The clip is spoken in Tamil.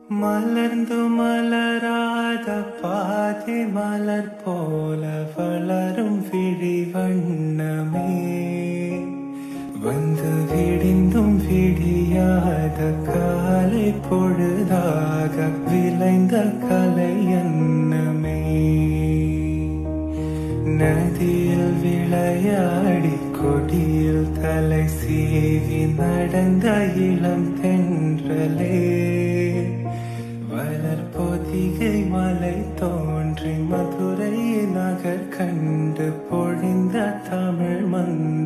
மலர்ந்து மலராத பாதி மலர் போல வளரும் விழி வண்ணமே வந்து விடிந்தும் விடியாத காலை பொழுதாக விளைந்த கலை எண்ணமே நதியில் விளையாடி கொடியில் தலை சீவி நடந்த இளம் தென்றலே வளர்பொதிகை மலை தோன்றி மதுரை நகர் கண்டு பொழிந்த தமிழ் மண்